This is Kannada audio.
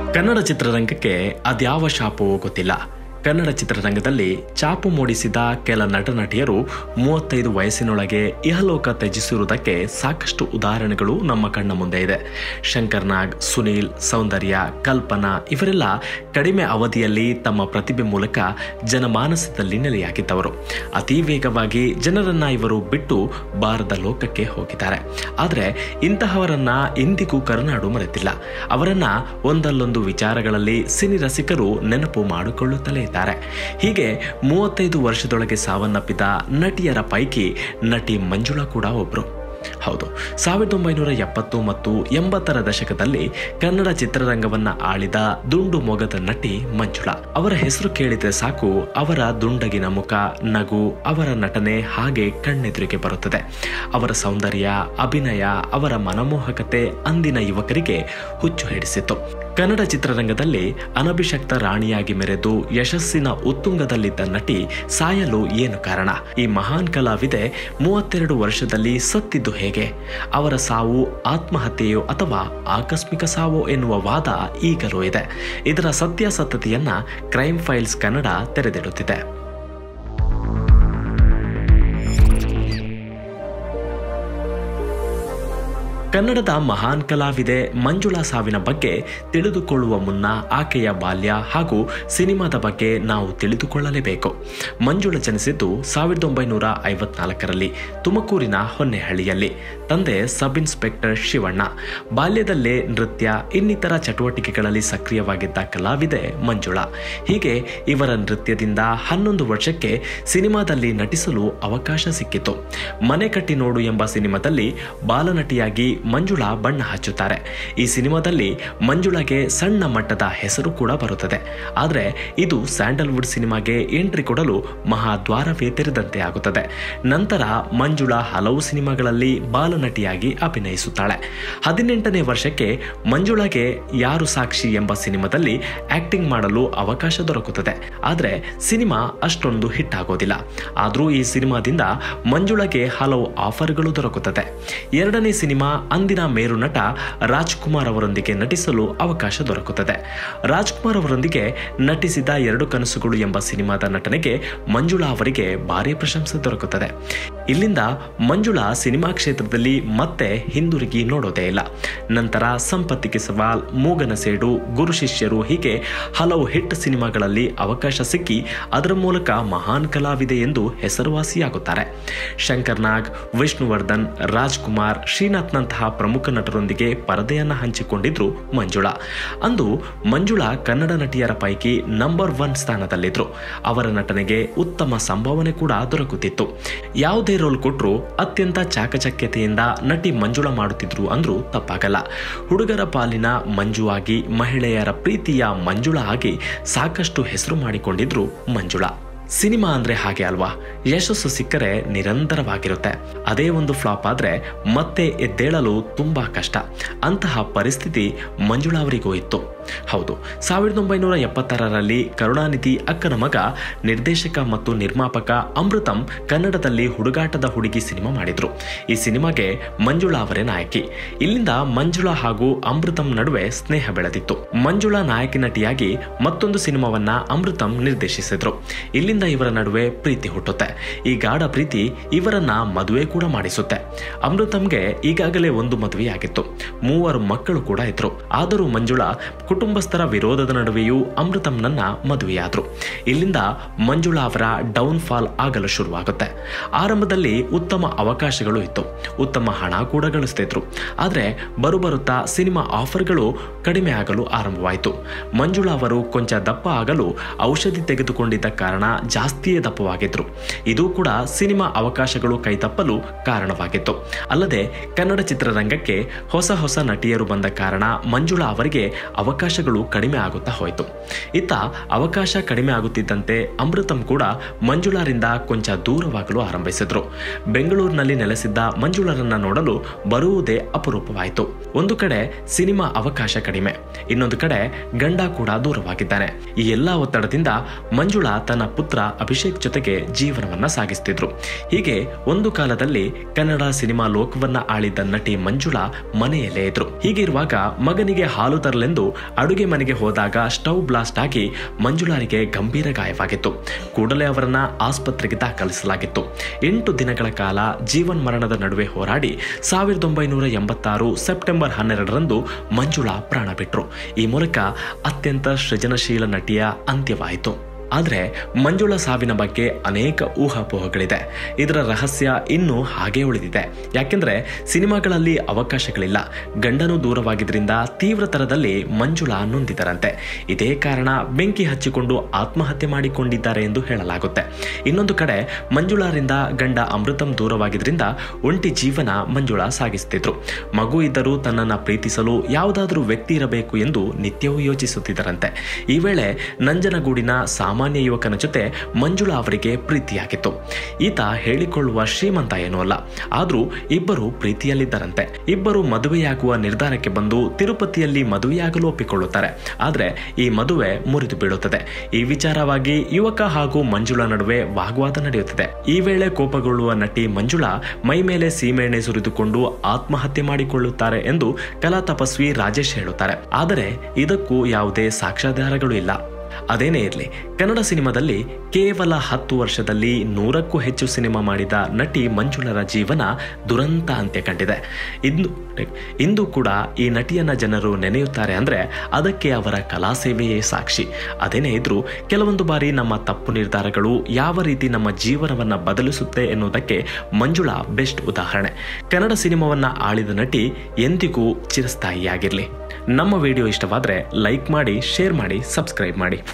ಕನ್ನಡ ಚಿತ್ರರಂಗಕ್ಕೆ ಅದ್ಯಾವ ಶಾಪವೋ ಗೊತ್ತಿಲ್ಲ ಕನ್ನಡ ಚಿತ್ರರಂಗದಲ್ಲಿ ಚಾಪು ಮೂಡಿಸಿದ ಕೆಲ ನಟ ನಟಿಯರು ಮೂವತ್ತೈದು ವಯಸ್ಸಿನೊಳಗೆ ಇಹಲೋಕ ತ್ಯಜಿಸಿರುವುದಕ್ಕೆ ಸಾಕಷ್ಟು ಉದಾಹರಣೆಗಳು ನಮ್ಮ ಕಣ್ಣ ಮುಂದೆ ಇದೆ ಶಂಕರ್ ನಾಗ್ ಸುನೀಲ್ ಸೌಂದರ್ಯ ಕಲ್ಪನಾ ಇವರೆಲ್ಲ ಕಡಿಮೆ ಅವಧಿಯಲ್ಲಿ ತಮ್ಮ ಪ್ರತಿಭೆ ಮೂಲಕ ಜನಮಾನಸದಲ್ಲಿ ನೆಲೆಯಾಗಿದ್ದವರು ಅತಿ ವೇಗವಾಗಿ ಜನರನ್ನ ಇವರು ಬಿಟ್ಟು ಬಾರದ ಲೋಕಕ್ಕೆ ಹೋಗಿದ್ದಾರೆ ಆದರೆ ಇಂತಹವರನ್ನ ಇಂದಿಗೂ ಕರುನಾಡು ಮರೆತಿಲ್ಲ ಅವರನ್ನ ಒಂದಲ್ಲೊಂದು ವಿಚಾರಗಳಲ್ಲಿ ಸಿನಿ ರಸಿಕರು ನೆನಪು ಮಾಡಿಕೊಳ್ಳುತ್ತಲೇ ಇದ್ದಾರೆ ಹೀಗೆ ಮೂವತ್ತೈದು ವರ್ಷದೊಳಗೆ ಸಾವನ್ನಪ್ಪಿದ ನಟಿಯರ ಪೈಕಿ ನಟಿ ಮಂಜುಳಾ ಕೂಡ ಒಬ್ರು ಹೌದು ಸಾವಿರದ ಒಂಬೈನೂರ ಎಪ್ಪತ್ತು ಮತ್ತು ಎಂಬತ್ತರ ದಶಕದಲ್ಲಿ ಕನ್ನಡ ಚಿತ್ರರಂಗವನ್ನ ಆಳಿದ ದುಂಡು ಮೊಗದ ನಟಿ ಮಂಜುಳಾ ಅವರ ಹೆಸರು ಕೇಳಿದ್ರೆ ಸಾಕು ಅವರ ದುಂಡಗಿನ ಮುಖ ನಗು ಅವರ ನಟನೆ ಹಾಗೆ ಕಣ್ಣೆದುರಿಗೆ ಬರುತ್ತದೆ ಅವರ ಸೌಂದರ್ಯ ಅಭಿನಯ ಅವರ ಮನಮೋಹಕತೆ ಅಂದಿನ ಯುವಕರಿಗೆ ಹುಚ್ಚು ಹಿಡಿಸಿತ್ತು ಕನ್ನಡ ಚಿತ್ರರಂಗದಲ್ಲಿ ಅನಭಿಷಕ್ತ ರಾಣಿಯಾಗಿ ಮೆರೆದು ಯಶಸ್ಸಿನ ಉತ್ತುಂಗದಲ್ಲಿದ್ದ ನಟಿ ಸಾಯಲು ಏನು ಕಾರಣ ಈ ಮಹಾನ್ ಕಲಾವಿದೆ ಮೂವತ್ತೆರಡು ವರ್ಷದಲ್ಲಿ ಸತ್ತಿದ್ದು ಹೇಗೆ ಅವರ ಸಾವು ಆತ್ಮಹತ್ಯೆಯೋ ಅಥವಾ ಆಕಸ್ಮಿಕ ಸಾವೋ ಎನ್ನುವ ವಾದ ಈಗಲೂ ಇದೆ ಇದರ ಸತ್ಯಾಸತ್ಯತೆಯನ್ನ ಕ್ರೈಮ್ ಫೈಲ್ಸ್ ಕನ್ನಡ ತೆರೆದಿಡುತ್ತಿದೆ ಕನ್ನಡದ ಮಹಾನ್ ಕಲಾವಿದೆ ಮಂಜುಳಾ ಸಾವಿನ ಬಗ್ಗೆ ತಿಳಿದುಕೊಳ್ಳುವ ಮುನ್ನ ಆಕೆಯ ಬಾಲ್ಯ ಹಾಗೂ ಸಿನಿಮಾದ ಬಗ್ಗೆ ನಾವು ತಿಳಿದುಕೊಳ್ಳಲೇಬೇಕು ಮಂಜುಳಾ ಜನಿಸಿದ್ದು ಸಾವಿರದ ಒಂಬೈನೂರ ಐವತ್ನಾಲ್ಕರಲ್ಲಿ ತುಮಕೂರಿನ ಹೊನ್ನೆಹಳ್ಳಿಯಲ್ಲಿ ತಂದೆ ಸಬ್ ಇನ್ಸ್ಪೆಕ್ಟರ್ ಶಿವಣ್ಣ ಬಾಲ್ಯದಲ್ಲೇ ನೃತ್ಯ ಇನ್ನಿತರ ಚಟುವಟಿಕೆಗಳಲ್ಲಿ ಸಕ್ರಿಯವಾಗಿದ್ದ ಕಲಾವಿದೆ ಮಂಜುಳಾ ಹೀಗೆ ಇವರ ನೃತ್ಯದಿಂದ ಹನ್ನೊಂದು ವರ್ಷಕ್ಕೆ ಸಿನಿಮಾದಲ್ಲಿ ನಟಿಸಲು ಅವಕಾಶ ಸಿಕ್ಕಿತು ಮನೆ ಕಟ್ಟಿ ನೋಡು ಎಂಬ ಸಿನಿಮಾದಲ್ಲಿ ಬಾಲನಟಿಯಾಗಿ ಮಂಜುಳಾ ಬಣ್ಣ ಹಚ್ಚುತ್ತಾರೆ ಈ ಸಿನಿಮಾದಲ್ಲಿ ಮಂಜುಳಾಗೆ ಸಣ್ಣ ಮಟ್ಟದ ಹೆಸರು ಕೂಡ ಬರುತ್ತದೆ ಆದರೆ ಇದು ಸ್ಯಾಂಡಲ್ವುಡ್ ಸಿನಿಮಾಗೆ ಎಂಟ್ರಿ ಕೊಡಲು ಮಹಾದ್ವಾರವೇ ತೆರೆದಂತೆ ಆಗುತ್ತದೆ ನಂತರ ಮಂಜುಳಾ ಹಲವು ಸಿನಿಮಾಗಳಲ್ಲಿ ಬಾಲನಟಿಯಾಗಿ ಅಭಿನಯಿಸುತ್ತಾಳೆ ಹದಿನೆಂಟನೇ ವರ್ಷಕ್ಕೆ ಮಂಜುಳಾಗೆ ಯಾರು ಸಾಕ್ಷಿ ಎಂಬ ಸಿನಿಮಾದಲ್ಲಿ ಆಕ್ಟಿಂಗ್ ಮಾಡಲು ಅವಕಾಶ ದೊರಕುತ್ತದೆ ಆದರೆ ಸಿನಿಮಾ ಅಷ್ಟೊಂದು ಹಿಟ್ ಆಗೋದಿಲ್ಲ ಆದರೂ ಈ ಸಿನಿಮಾದಿಂದ ಮಂಜುಳಾಗೆ ಹಲವು ಆಫರ್ಗಳು ದೊರಕುತ್ತದೆ ಎರಡನೇ ಸಿನಿಮಾ ಅಂದಿನ ಮೇರು ನಟ ರಾಜ್ಕುಮಾರ್ ಅವರೊಂದಿಗೆ ನಟಿಸಲು ಅವಕಾಶ ದೊರಕುತ್ತದೆ ರಾಜ್ಕುಮಾರ್ ಅವರೊಂದಿಗೆ ನಟಿಸಿದ ಎರಡು ಕನಸುಗಳು ಎಂಬ ಸಿನಿಮಾದ ನಟನೆಗೆ ಮಂಜುಳಾ ಅವರಿಗೆ ಭಾರಿ ಪ್ರಶಂಸೆ ದೊರಕುತ್ತದೆ ಇಲ್ಲಿಂದ ಮಂಜುಳಾ ಸಿನಿಮಾ ಕ್ಷೇತ್ರದಲ್ಲಿ ಮತ್ತೆ ಹಿಂದಿರುಗಿ ನೋಡೋದೇ ಇಲ್ಲ ನಂತರ ಸಂಪತ್ತಿಗೆ ಸವಾಲ್ ಮೂಗನ ಸೇಡು ಗುರು ಶಿಷ್ಯರು ಹೀಗೆ ಹಲವು ಹಿಟ್ ಸಿನಿಮಾಗಳಲ್ಲಿ ಅವಕಾಶ ಸಿಕ್ಕಿ ಅದರ ಮೂಲಕ ಮಹಾನ್ ಕಲಾವಿದೆ ಎಂದು ಹೆಸರುವಾಸಿಯಾಗುತ್ತಾರೆ ಶಂಕರ್ ನಾಗ್ ವಿಷ್ಣುವರ್ಧನ್ ರಾಜ್ಕುಮಾರ್ ಶ್ರೀನಾಥ್ನಂತಹ ಪ್ರಮುಖ ನಟರೊಂದಿಗೆ ಪರದೆಯನ್ನ ಹಂಚಿಕೊಂಡಿದ್ರು ಮಂಜುಳಾ ಅಂದು ಮಂಜುಳಾ ಕನ್ನಡ ನಟಿಯರ ಪೈಕಿ ನಂಬರ್ ಒನ್ ಸ್ಥಾನದಲ್ಲಿದ್ರು ಅವರ ನಟನೆಗೆ ಉತ್ತಮ ಸಂಭಾವನೆ ಕೂಡ ದೊರಕುತ್ತಿತ್ತು ಯಾವುದೇ ರೋಲ್ ಕೊಟ್ಟರು ಅತ್ಯಂತ ಚಾಕಚಕ್ಯತೆಯಿಂದ ನಟಿ ಮಂಜುಳಾ ಮಾಡುತ್ತಿದ್ರು ಅಂದ್ರೂ ತಪ್ಪಾಗಲ್ಲ ಹುಡುಗರ ಪಾಲಿನ ಮಂಜು ಆಗಿ ಮಹಿಳೆಯರ ಪ್ರೀತಿಯ ಮಂಜುಳಾ ಆಗಿ ಸಾಕಷ್ಟು ಹೆಸರು ಮಾಡಿಕೊಂಡಿದ್ರು ಮಂಜುಳಾ ಸಿನಿಮಾ ಅಂದ್ರೆ ಹಾಗೆ ಅಲ್ವಾ ಯಶಸ್ಸು ಸಿಕ್ಕರೆ ನಿರಂತರವಾಗಿರುತ್ತೆ ಅದೇ ಒಂದು ಫ್ಲಾಪ್ ಆದ್ರೆ ಮತ್ತೆ ಎದ್ದೇಳಲು ತುಂಬಾ ಕಷ್ಟ ಅಂತಹ ಪರಿಸ್ಥಿತಿ ಮಂಜುಳಾ ಅವರಿಗೂ ಇತ್ತು ಹೌದು ಸಾವಿರದ ಒಂಬೈನೂರ ಎಪ್ಪತ್ತಾರರಲ್ಲಿ ಕರುಣಾನಿಧಿ ಅಕ್ಕನ ಮಗ ನಿರ್ದೇಶಕ ಮತ್ತು ನಿರ್ಮಾಪಕ ಅಮೃತಂ ಕನ್ನಡದಲ್ಲಿ ಹುಡುಗಾಟದ ಹುಡುಗಿ ಸಿನಿಮಾ ಮಾಡಿದ್ರು ಈ ಸಿನಿಮಾಗೆ ಮಂಜುಳಾ ಅವರೇ ನಾಯಕಿ ಇಲ್ಲಿಂದ ಮಂಜುಳಾ ಹಾಗೂ ಅಮೃತಂ ನಡುವೆ ಸ್ನೇಹ ಬೆಳೆದಿತ್ತು ಮಂಜುಳಾ ನಾಯಕಿ ನಟಿಯಾಗಿ ಮತ್ತೊಂದು ಸಿನಿಮಾವನ್ನ ಅಮೃತಂ ನಿರ್ದೇಶಿಸಿದ್ರು ಇಲ್ಲಿಂದ ಇವರ ನಡುವೆ ಪ್ರೀತಿ ಹುಟ್ಟುತ್ತೆ ಈ ಗಾಢ ಪ್ರೀತಿ ಇವರನ್ನ ಮದುವೆ ಕೂಡ ಮಾಡಿಸುತ್ತೆ ಅಮೃತಂಗೆ ಈಗಾಗಲೇ ಒಂದು ಮದುವೆಯಾಗಿತ್ತು ಮೂವರು ಮಕ್ಕಳು ಕೂಡ ಇದ್ರು ಆದರೂ ಮಂಜುಳಾ ಕುಟುಂಬಸ್ಥರ ವಿರೋಧದ ನಡುವೆಯೂ ಅಮೃತಂನನ್ನ ಮದುವೆಯಾದ್ರು ಇಲ್ಲಿಂದ ಮಂಜುಳಾ ಅವರ ಡೌನ್ ಫಾಲ್ ಆಗಲು ಶುರುವಾಗುತ್ತೆ ಆರಂಭದಲ್ಲಿ ಉತ್ತಮ ಅವಕಾಶಗಳು ಇತ್ತು ಉತ್ತಮ ಹಣ ಕೂಡ ಗಳಿಸ್ತಿದ್ರು ಆದ್ರೆ ಬರುಬರುತ್ತಾ ಸಿನಿಮಾ ಆಫರ್ಗಳು ಕಡಿಮೆ ಆಗಲು ಆರಂಭವಾಯಿತು ಮಂಜುಳಾ ಅವರು ಕೊಂಚ ದಪ್ಪ ಆಗಲು ಔಷಧಿ ತೆಗೆದುಕೊಂಡಿದ್ದ ಕಾರಣ ಜಾಸ್ತಿಯೇ ದಪ್ಪವಾಗಿದ್ರು ಇದು ಕೂಡ ಸಿನಿಮಾ ಅವಕಾಶಗಳು ಕೈತಪ್ಪಲು ಕಾರಣವಾಗಿತ್ತು ಅಲ್ಲದೆ ಕನ್ನಡ ಚಿತ್ರರಂಗಕ್ಕೆ ಹೊಸ ಹೊಸ ನಟಿಯರು ಬಂದ ಕಾರಣ ಮಂಜುಳಾ ಅವರಿಗೆ ಅವಕಾಶಗಳು ಕಡಿಮೆ ಆಗುತ್ತಾ ಹೋಯಿತು ಇತ್ತ ಅವಕಾಶ ಕಡಿಮೆ ಆಗುತ್ತಿದ್ದಂತೆ ಅಮೃತಂ ಕೂಡ ಮಂಜುಳಾರಿಂದ ಕೊಂಚ ದೂರವಾಗಲು ಆರಂಭಿಸಿದ್ರು ಬೆಂಗಳೂರಿನಲ್ಲಿ ನೆಲೆಸಿದ್ದ ಮಂಜುಳರನ್ನ ನೋಡಲು ಬರುವುದೇ ಅಪರೂಪವಾಯಿತು ಒಂದು ಕಡೆ ಸಿನಿಮಾ ಅವಕಾಶ ಕಡಿಮೆ ಇನ್ನೊಂದು ಕಡೆ ಗಂಡ ಕೂಡ ದೂರವಾಗಿದ್ದಾನೆ ಈ ಎಲ್ಲಾ ಒತ್ತಡದಿಂದ ಮಂಜುಳಾ ತನ್ನ ಪುತ್ರ ಅಭಿಷೇಕ್ ಜೊತೆಗೆ ಜೀವನವನ್ನ ಸಾಗಿಸ್ತಿದ್ರು ಹೀಗೆ ಒಂದು ಕಾಲದಲ್ಲಿ ಕನ್ನಡ ಸಿನಿಮಾ ಲೋಕವನ್ನ ಆಳಿದ್ದ ನಟಿ ಮಂಜುಳಾ ಮನೆಯಲ್ಲೇ ಇದ್ರು ಹೀಗಿರುವಾಗ ಮಗನಿಗೆ ಹಾಲು ತರಲೆಂದು ಅಡುಗೆ ಮನೆಗೆ ಹೋದಾಗ ಸ್ಟವ್ ಬ್ಲಾಸ್ಟ್ ಆಗಿ ಮಂಜುಳಾರಿಗೆ ಗಂಭೀರ ಗಾಯವಾಗಿತ್ತು ಕೂಡಲೇ ಅವರನ್ನ ಆಸ್ಪತ್ರೆಗೆ ದಾಖಲಿಸಲಾಗಿತ್ತು ಎಂಟು ದಿನಗಳ ಕಾಲ ಜೀವನ್ ಮರಣದ ನಡುವೆ ಹೋರಾಡಿ ಸಾವಿರದ ಒಂಬೈನೂರ ಎಂಬತ್ತಾರು ಸೆಪ್ಟೆಂಬರ್ ಹನ್ನೆರಡರಂದು ಮಂಜುಳಾ ಪ್ರಾಣ ಬಿಟ್ರು ಈ ಮೂಲಕ ಅತ್ಯಂತ ಸೃಜನಶೀಲ ನಟಿಯ ಅಂತ್ಯವಾಯಿತು ಆದರೆ ಮಂಜುಳಾ ಸಾವಿನ ಬಗ್ಗೆ ಅನೇಕ ಊಹಾಪೋಹಗಳಿದೆ ಇದರ ರಹಸ್ಯ ಇನ್ನೂ ಹಾಗೇ ಉಳಿದಿದೆ ಯಾಕೆಂದ್ರೆ ಸಿನಿಮಾಗಳಲ್ಲಿ ಅವಕಾಶಗಳಿಲ್ಲ ಗಂಡನು ದೂರವಾಗಿದ್ದರಿಂದ ತೀವ್ರತರದಲ್ಲಿ ಮಂಜುಳಾ ನೊಂದಿದರಂತೆ ಇದೇ ಕಾರಣ ಬೆಂಕಿ ಹಚ್ಚಿಕೊಂಡು ಆತ್ಮಹತ್ಯೆ ಮಾಡಿಕೊಂಡಿದ್ದಾರೆ ಎಂದು ಹೇಳಲಾಗುತ್ತೆ ಇನ್ನೊಂದು ಕಡೆ ಮಂಜುಳಾರಿಂದ ಗಂಡ ಅಮೃತಂ ದೂರವಾಗಿದ್ದರಿಂದ ಒಂಟಿ ಜೀವನ ಮಂಜುಳಾ ಸಾಗಿಸುತ್ತಿದ್ರು ಮಗು ಇದ್ದರೂ ತನ್ನನ್ನು ಪ್ರೀತಿಸಲು ಯಾವುದಾದ್ರೂ ವ್ಯಕ್ತಿ ಇರಬೇಕು ಎಂದು ನಿತ್ಯವೂ ಯೋಚಿಸುತ್ತಿದ್ದರಂತೆ ಈ ವೇಳೆ ನಂಜನಗೂಡಿನ ಸಾಮಾನ್ಯ ಯುವಕನ ಜೊತೆ ಮಂಜುಳಾ ಅವರಿಗೆ ಪ್ರೀತಿಯಾಗಿತ್ತು ಈತ ಹೇಳಿಕೊಳ್ಳುವ ಶ್ರೀಮಂತ ಏನೂ ಅಲ್ಲ ಆದರೂ ಇಬ್ಬರು ಪ್ರೀತಿಯಲ್ಲಿದ್ದರಂತೆ ಇಬ್ಬರು ಮದುವೆಯಾಗುವ ನಿರ್ಧಾರಕ್ಕೆ ಬಂದು ತಿರುಪತಿಯಲ್ಲಿ ಮದುವೆಯಾಗಲು ಒಪ್ಪಿಕೊಳ್ಳುತ್ತಾರೆ ಆದರೆ ಈ ಮದುವೆ ಮುರಿದು ಬೀಳುತ್ತದೆ ಈ ವಿಚಾರವಾಗಿ ಯುವಕ ಹಾಗೂ ಮಂಜುಳಾ ನಡುವೆ ವಾಗ್ವಾದ ನಡೆಯುತ್ತದೆ ಈ ವೇಳೆ ಕೋಪಗೊಳ್ಳುವ ನಟಿ ಮಂಜುಳಾ ಮೈ ಮೇಲೆ ಸೀಮೆಎಣ್ಣೆ ಸುರಿದುಕೊಂಡು ಆತ್ಮಹತ್ಯೆ ಮಾಡಿಕೊಳ್ಳುತ್ತಾರೆ ಎಂದು ಕಲಾ ತಪಸ್ವಿ ರಾಜೇಶ್ ಹೇಳುತ್ತಾರೆ ಆದರೆ ಇದಕ್ಕೂ ಯಾವುದೇ ಸಾಕ್ಷ್ಯಾಧಾರಗಳು ಇಲ್ಲ ಅದೇನೇ ಇರಲಿ ಕನ್ನಡ ಸಿನಿಮಾದಲ್ಲಿ ಕೇವಲ ಹತ್ತು ವರ್ಷದಲ್ಲಿ ನೂರಕ್ಕೂ ಹೆಚ್ಚು ಸಿನಿಮಾ ಮಾಡಿದ ನಟಿ ಮಂಜುಳರ ಜೀವನ ದುರಂತ ಅಂತ್ಯ ಕಂಡಿದೆ ಇಂದು ಇಂದು ಕೂಡ ಈ ನಟಿಯನ್ನ ಜನರು ನೆನೆಯುತ್ತಾರೆ ಅಂದ್ರೆ ಅದಕ್ಕೆ ಅವರ ಕಲಾ ಸೇವೆಯೇ ಸಾಕ್ಷಿ ಅದೇನೇ ಇದ್ರೂ ಕೆಲವೊಂದು ಬಾರಿ ನಮ್ಮ ತಪ್ಪು ನಿರ್ಧಾರಗಳು ಯಾವ ರೀತಿ ನಮ್ಮ ಜೀವನವನ್ನ ಬದಲಿಸುತ್ತೆ ಎನ್ನುವುದಕ್ಕೆ ಮಂಜುಳಾ ಬೆಸ್ಟ್ ಉದಾಹರಣೆ ಕನ್ನಡ ಸಿನಿಮಾವನ್ನ ಆಳಿದ ನಟಿ ಎಂದಿಗೂ ಚಿರಸ್ಥಾಯಿಯಾಗಿರಲಿ ನಮ್ಮ ವಿಡಿಯೋ ಇಷ್ಟವಾದರೆ ಲೈಕ್ ಮಾಡಿ ಶೇರ್ ಮಾಡಿ ಸಬ್ಸ್ಕ್ರೈಬ್ ಮಾಡಿ